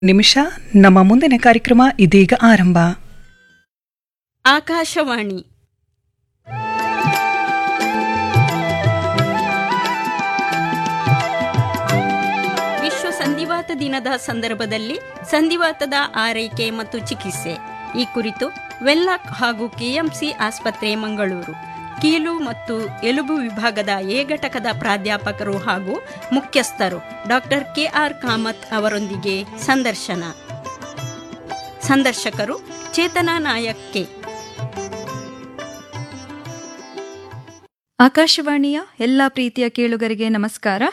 ನಿಮಿಷ ನಮ್ಮ ಮುಂದಿನ ಕಾರ್ಯಕ್ರಮ ಇದೀಗ ಆರಂಭ ಆಕಾಶವಾಣಿ ವಿಶ್ವ ಸಂಧಿವಾತ ದಿನದ ಸಂದರ್ಭದಲ್ಲಿ ಸಂಧಿವಾತದ ಆರೈಕೆ ಮತ್ತು ಚಿಕಿತ್ಸೆ ಈ ಕುರಿತು ವೆಲ್ಲಾಕ್ ಹಾಗೂ ಕೆಎಂಸಿ ಆಸ್ಪತ್ರೆ ಮಂಗಳೂರು ಕೀಲು ಮತ್ತು ಎಲುಬು ವಿಭಾಗದ ಎ ಘಟಕದ ಪ್ರಾಧ್ಯಾಪಕರು ಹಾಗೂ ಮುಖ್ಯಸ್ಥರು ಡಾಕ್ಟರ್ ಕೆಆರ್ ಕಾಮತ್ ಅವರೊಂದಿಗೆ ಸಂದರ್ಶನ ಸಂದರ್ಶಕರು ಚೇತನಾ ನಾಯಕ್ ಕೆ ಆಕಾಶವಾಣಿಯ ಎಲ್ಲ ಪ್ರೀತಿಯ ಕೇಳುಗರಿಗೆ ನಮಸ್ಕಾರ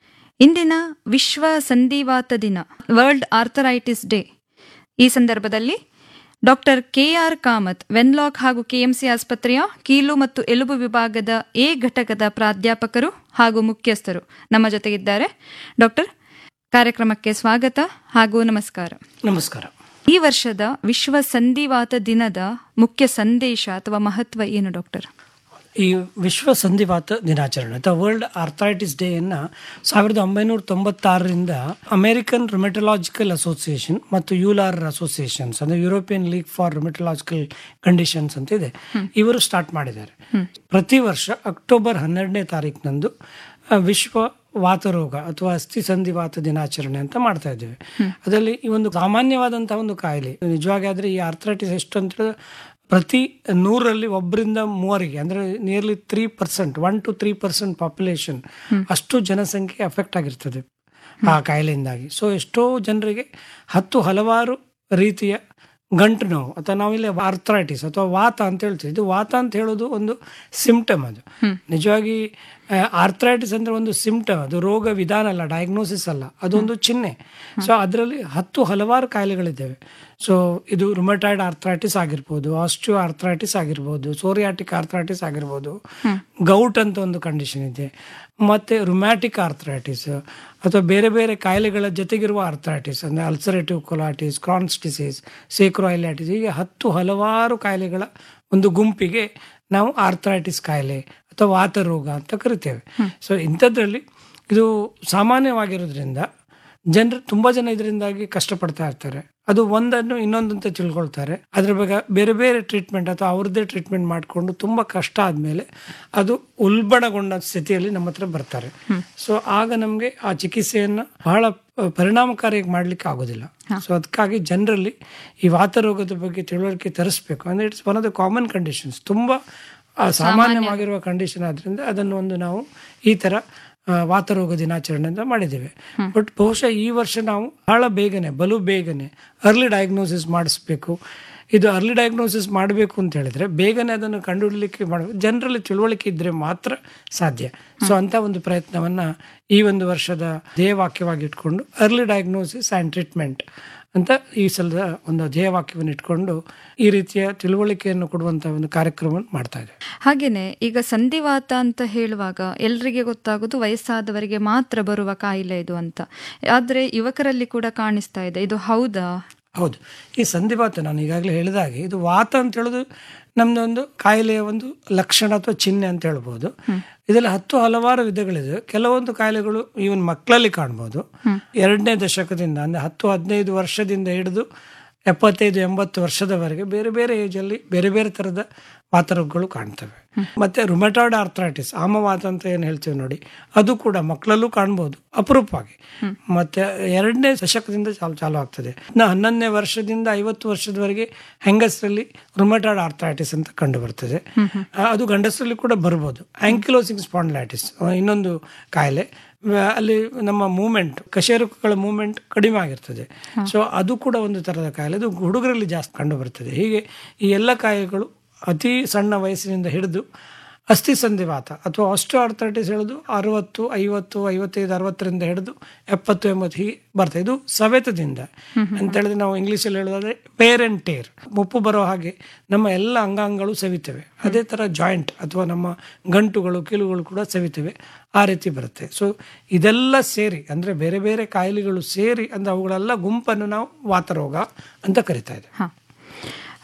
ಇಂದಿನ ವಿಶ್ವ ಸಂಧಿವಾತ ದಿನ ವರ್ಲ್ಡ್ ಆರ್ಥರೈಟಿಸ್ ಡೇ ಈ ಸಂದರ್ಭದಲ್ಲಿ doctor K R Kamath Wenlock ಹಾಗೂ ಕೆಎಂಸಿ ಆಸ್ಪತ್ರೆಯ ಕೀಲು ಮತ್ತು ಎಲುಬು ವಿಭಾಗದ ಎ ಘಟಕದ ಪ್ರಾಧ್ಯಾಪಕರು ಹಾಗೂ ಮುಖ್ಯಸ್ಥರು ನಮ್ಮ ಜೊತೆಗಿದ್ದಾರೆ ಡಾಕ್ಟರ್ ಕಾರ್ಯಕ್ರಮಕ್ಕೆ ಸ್ವಾಗತ ಹಾಗೂ ನಮಸ್ಕಾರ ನಮಸ್ಕಾರ ಈ ವರ್ಷದ ವಿಶ್ವ ಸಂಧಿವಾತ ದಿನದ ಮುಖ್ಯ ಸಂದೇಶ ಅಥವಾ ಮಹತ್ವ ಏನು ಡಾಕ್ಟರ್ ಈ ವಿಶ್ವ ಸಂಧಿವಾತ ದಿನಾಚರಣೆ ಅಥವಾ ವರ್ಲ್ಡ್ ಆರ್ಥರೈಟಿಸ್ ಡೇಯನ್ನ ಸಾವಿರದ ಒಂಬೈನೂರ ತೊಂಬತ್ತಾರರಿಂದ ಅಮೆರಿಕನ್ ರುಮೆಟಲಾಜಿಕಲ್ ಅಸೋಸಿಯೇಷನ್ ಮತ್ತು ಯುಲಾರ್ ಅಸೋಸಿಯೇಷನ್ಸ್ ಅಂದ್ರೆ European league for rheumatological conditions ಅಂತ ಇದೆ ಇವರು ಸ್ಟಾರ್ಟ್ ಮಾಡಿದ್ದಾರೆ ಪ್ರತಿ ವರ್ಷ ಅಕ್ಟೋಬರ್ ಹನ್ನೆರಡನೇ ತಾರೀಕಿನಂದು ಆ, ವಿಶ್ವ ವಾತರೋಗ ಅಥವಾ ಅಸ್ಥಿ ಸಂಧಿವಾತ ದಿನಾಚರಣೆ ಅಂತ ಮಾಡ್ತಾ ಇದ್ದೇವೆ ಅದರಲ್ಲಿ ಈ ಒಂದು ಸಾಮಾನ್ಯವಾದಂತಹ ಒಂದು ಕಾಯಿಲೆ ನಿಜವಾಗಿ ಆದ್ರೆ ಈ ಆರ್ಥರೈಟಿಸ್ ಎಷ್ಟು ಅಂತ ಹೇಳಿದ್ರೆ ಪ್ರತಿ ನೂರಲ್ಲಿ ಒಬ್ಬರಿಂದ ಮೂವರಿಗೆ ಅಂದ್ರೆ nearly three percent one two three percent population ಅಷ್ಟು ಜನಸಂಖ್ಯೆ ಅಫೆಕ್ಟ್ ಆಗಿರ್ತದೆ ಆ ಕಾಯಿಲೆಯಿಂದಾಗಿ ಸೊ ಎಷ್ಟೋ ಜನರಿಗೆ ಹತ್ತು ಹಲವಾರು ರೀತಿಯ ಗಂಟು ನೋವು ಅಥವಾ ನಾವಿಲ್ಲಿ ಆರ್ಥರೈಟಿಸ್ ಅಥವಾ ವಾತ ಅಂತ ಹೇಳ್ತೀವಿ ಇದು ವಾತ ಅಂತ ಹೇಳೋದು ಒಂದು ಸಿಂಪ್ಟಮ್ ಅದು ನಿಜವಾಗಿ ಆರ್ಥರೈಟಿಸ್ ಅಂದ್ರೆ ಒಂದು ಸಿಂಪ್ಟಮ್ ಅದು ರೋಗ ವಿಧಾನ ಅಲ್ಲ ಡಯಾಗ್ನೋಸಿಸ್ ಅಲ್ಲ ಅದೊಂದು ಚಿಹ್ನೆ ಸೊ ಅದರಲ್ಲಿ ಹತ್ತು ಹಲವಾರು ಕಾಯಿಲೆಗಳಿದ್ದಾವೆ ಸೊ ಇದು ರುಮಟೈಡ್ ಆರ್ಥರೈಟಿಸ್ ಆಗಿರ್ಬೋದು ಆಸ್ಟಿಯೋ ಆರ್ಥರೈಟಿಸ್ ಆಗಿರ್ಬೋದು ಸೋರಿಯಾಟಿಕ್ ಆರ್ಥರೈಟಿಸ್ ಆಗಿರ್ಬೋದು ಗೌಟ್ ಅಂತ ಒಂದು ಕಂಡೀಷನ್ ಇದೆ ಮತ್ತೆ ರುಮ್ಯಾಟಿಕ್ ಆರ್ಥರೈಟಿಸ್ ಅಥವಾ ಬೇರೆ ಬೇರೆ ಕಾಯಿಲೆಗಳ ಜೊತೆಗಿರುವ ಆರ್ಥರೈಟಿಸ್ ಅಂದರೆ ulcerative colitis Crohn's disease sacroiliitis ಹೀಗೆ ಹತ್ತು ಹಲವಾರು ಕಾಯಿಲೆಗಳ ಒಂದು ಗುಂಪಿಗೆ ನಾವು ಆರ್ಥರೈಟಿಸ್ ಕಾಯಿಲೆ ಅಥವಾ ವಾತರೋಗ ಅಂತ ಕರಿತೇವೆ ಸೊ ಇಂಥದ್ರಲ್ಲಿ ಇದು ಸಾಮಾನ್ಯವಾಗಿರೋದ್ರಿಂದ ಜನರು ತುಂಬಾ ಜನ ಇದರಿಂದಾಗಿ ಕಷ್ಟಪಡ್ತಾ ಇರ್ತಾರೆ ಅದು ಒಂದನ್ನು ಇನ್ನೊಂದಂತ ತಿಳ್ಕೊಳ್ತಾರೆ ಅದ್ರ ಬಗ್ಗೆ ಬೇರೆ ಬೇರೆ ಟ್ರೀಟ್ಮೆಂಟ್ ಅಥವಾ ಅವ್ರದ್ದೇ ಟ್ರೀಟ್ಮೆಂಟ್ ಮಾಡಿಕೊಂಡು ತುಂಬಾ ಕಷ್ಟ ಆದ್ಮೇಲೆ ಅದು ಉಲ್ಬಣಗೊಂಡ ಸ್ಥಿತಿಯಲ್ಲಿ ನಮ್ಮ ಹತ್ರ ಬರ್ತಾರೆ ಸೊ ಆಗ ನಮಗೆ ಆ ಚಿಕಿತ್ಸೆಯನ್ನ ಬಹಳ ಪರಿಣಾಮಕಾರಿಯಾಗಿ ಮಾಡ್ಲಿಕ್ಕೆ ಆಗೋದಿಲ್ಲ ಸೊ ಅದಕ್ಕಾಗಿ ಜನರಲ್ಲಿ ಈ ವಾತರೋಗದ ಬಗ್ಗೆ ತಿಳುವಳಿಕೆ ತರಿಸ್ಬೇಕು ಅಂದ್ರೆ it's one of the common conditions ತುಂಬಾ ಆ, ಸಾಮಾನ್ಯವಾಗಿರುವ ಕಂಡೀಷನ್ ಆದ್ರಿಂದ ಅದನ್ನು ಒಂದು ನಾವು ಈ ತರ ಆ, ವಾತರೋಗ ದಿನಾಚರಣೆ ಅಂತ ಮಾಡಿದ್ದೇವೆ ಬಟ್ ಬಹುಶಃ ಈ ವರ್ಷ ನಾವು ಬಹಳ ಬೇಗನೆ ಬಲು ಬೇಗನೆ ಅರ್ಲಿ ಡಯಾಗ್ನೋಸಿಸ್ ಮಾಡಿಸ್ಬೇಕು ಇದು ಅರ್ಲಿ ಡಯಾಗ್ನೋಸಿಸ್ ಮಾಡಬೇಕು ಅಂತ ಹೇಳಿದ್ರೆ ಬೇಗನೆ ಅದನ್ನು ಕಂಡುಹಿಡಲಿಕ್ಕೆ ಮಾಡಬೇಕು ಜನರಲ್ಲಿ ತಿಳುವಳಿಕೆ ಇದ್ರೆ ಮಾತ್ರ ಸಾಧ್ಯ ಸೊ ಅಂತ ಒಂದು ಪ್ರಯತ್ನವನ್ನ ಈ ಒಂದು ವರ್ಷದ ಧ್ಯೇಯವಾಕ್ಯವಾಗಿ ಇಟ್ಕೊಂಡು ಅರ್ಲಿ ಡಯಾಗ್ನೋಸಿಸ್ ಆ್ಯಂಡ್ ಟ್ರೀಟ್ಮೆಂಟ್ ಅಂತ ಈ ಸಲದ ಒಂದು ಧ್ಯೇಯವಾಕ್ಯವನ್ನು ಇಟ್ಕೊಂಡು ಈ ರೀತಿಯ ತಿಳುವಳಿಕೆಯನ್ನು ಕೊಡುವಂತ ಒಂದು ಕಾರ್ಯಕ್ರಮವನ್ನು ಮಾಡ್ತಾ ಇದೆ ಹಾಗೇನೆ ಈಗ ಸಂಧಿವಾತ ಅಂತ ಹೇಳುವಾಗ ಎಲ್ರಿಗೆ ಗೊತ್ತಾಗೋದು ವಯಸ್ಸಾದವರಿಗೆ ಮಾತ್ರ ಬರುವ ಕಾಯಿಲೆ ಇದು ಅಂತ ಆದ್ರೆ ಯುವಕರಲ್ಲಿ ಕೂಡ ಕಾಣಿಸ್ತಾ ಇದೆ ಇದು ಹೌದಾ ಹೌದು ಈ ಸಂಧಿವಾತ ನಾನು ಈಗಾಗಲೇ ಹೇಳಿದ ಹಾಗೆ ಇದು ವಾತ ಅಂತ ಹೇಳೋದು ನಮ್ದೊಂದು ಕಾಯಿಲೆಯ ಒಂದು ಲಕ್ಷಣ ಅಥವಾ ಚಿಹ್ನೆ ಅಂತ ಹೇಳ್ಬೋದು ಇದರಲ್ಲಿ ಹತ್ತು ಹಲವಾರು ವಿಧಗಳಿದೆ ಕೆಲವೊಂದು ಕಾಯಿಲೆಗಳು ಇವನ್ ಮಕ್ಕಳಲ್ಲಿ ಕಾಣ್ಬೋದು ಎರಡನೇ ದಶಕದಿಂದ ಅಂದ್ರೆ ಹತ್ತು ಹದಿನೈದು ವರ್ಷದಿಂದ ಹಿಡಿದು ಎಪ್ಪತ್ತೈದು ಎಂಬತ್ತು ವರ್ಷದವರೆಗೆ ಬೇರೆ ಬೇರೆ ಏಜಲ್ಲಿ ಬೇರೆ ಬೇರೆ ತರದ ವಾತರೋಗಗಳು ಕಾಣ್ತವೆ ಮತ್ತೆ ರುಮೆಟಾಯ್ಡ್ ಆರ್ಥರೈಟಿಸ್ ಆಮವಾತ ಅಂತ ಏನು ಹೇಳ್ತೀವಿ ನೋಡಿ ಅದು ಕೂಡ ಮಕ್ಕಳಲ್ಲೂ ಕಾಣ್ಬೋದು ಅಪರೂಪವಾಗಿ ಮತ್ತೆ ಎರಡನೇ ದಶಕದಿಂದ ಚಾಲು ಚಾಲು ಆಗ್ತದೆ ಇನ್ನು ಹನ್ನೊಂದನೇ ವರ್ಷದಿಂದ ಐವತ್ತು ವರ್ಷದವರೆಗೆ ಹೆಂಗಸರಲ್ಲಿ ರುಮೆಟಾಯ್ಡ್ ಆರ್ಥರೈಟಿಸ್ ಅಂತ ಕಂಡು ಬರ್ತದೆ ಆ, ಅದು ಗಂಡಸರಲ್ಲಿ ಕೂಡ ಬರ್ಬೋದು ಆಂಕಿಲೋಸಿಂಗ್ ಸ್ಪಾಂಡ್ಲೈಟಿಸ್ ಇನ್ನೊಂದು ಕಾಯಿಲೆ ಆ, ಅಲ್ಲಿ ನಮ್ಮ ಮೂಮೆಂಟ್ ಕಶೇರುಕಗಳ ಮೂಮೆಂಟ್ ಕಡಿಮೆ ಆಗಿರ್ತದೆ ಸೊ ಅದು ಕೂಡ ಒಂದು ತರದ ಕಾಯಿಲೆ ಅದು ಹುಡುಗರಲ್ಲಿ ಜಾಸ್ತಿ ಕಂಡು ಬರ್ತದೆ ಹೀಗೆ ಈ ಎಲ್ಲ ಕಾಯಿಲೆಗಳು ಅತಿ ಸಣ್ಣ ವಯಸ್ಸಿನಿಂದ ಹಿಡಿದು ಅಸ್ಥಿ ಸಂಧಿವಾತ ಅಥವಾ ಆಸ್ಟೋ ಆರ್ಥರೈಟಿಸ್ ಹೇಳೋದು ಅರವತ್ತು ಐವತ್ತು ಐವತ್ತೈದು ಅರವತ್ತರಿಂದ ಹಿಡಿದು ಎಪ್ಪತ್ತು ಎಂಬತ್ತು ಹೀಗೆ ಬರ್ತದೆ ಇದು ಸವೆತದಿಂದ ಅಂತ ಹೇಳಿದ್ರೆ ನಾವು ಇಂಗ್ಲೀಷಲ್ಲಿ ಹೇಳೋದಾದ್ರೆ ಪೇರೆಂಟ್ ಟೇರ್ ಮುಪ್ಪು ಬರೋ ಹಾಗೆ ನಮ್ಮ ಎಲ್ಲ ಅಂಗಾಂಗಗಳು ಸವಿತವೆ ಅದೇ ತರ ಜಾಯಿಂಟ್ ಅಥವಾ ನಮ್ಮ ಗಂಟುಗಳು ಕೀಲುಗಳು ಕೂಡ ಸವಿತವೆ ಆ ರೀತಿ ಬರುತ್ತೆ ಸೊ ಇದೆಲ್ಲ ಸೇರಿ ಅಂದ್ರೆ ಬೇರೆ ಬೇರೆ ಕಾಯಿಲೆಗಳು ಸೇರಿ ಅಂದ್ರೆ ಅವುಗಳೆಲ್ಲ ಗುಂಪನ್ನು ನಾವು ವಾತರೋಗ ಅಂತ ಕರಿತಾ ಇದ್ದೇವೆ ಹ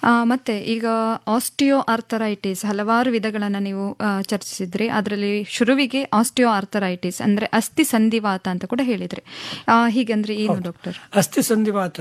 ಆ, ಮತ್ತೆ ಈಗ ಆಸ್ಟಿಯೋ ಆರ್ಥರೈಟಿಸ್ ಹಲವಾರು ವಿಧಗಳನ್ನು ನೀವು ಆ, ಚರ್ಚಿಸಿದ್ರಿ ಅದರಲ್ಲಿ ಶುರುವಿಗೆ ಆಸ್ಟಿಯೋ ಆರ್ಥರೈಟಿಸ್ ಅಂದ್ರೆ ಅಸ್ಥಿ ಸಂಧಿವಾತ ಅಂತ ಕೂಡ ಹೇಳಿದ್ರಿ ಆ, ಹೀಗಂದ್ರೆ ಏನು ಡಾಕ್ಟರ್ ಅಸ್ಥಿ ಸಂಧಿವಾತ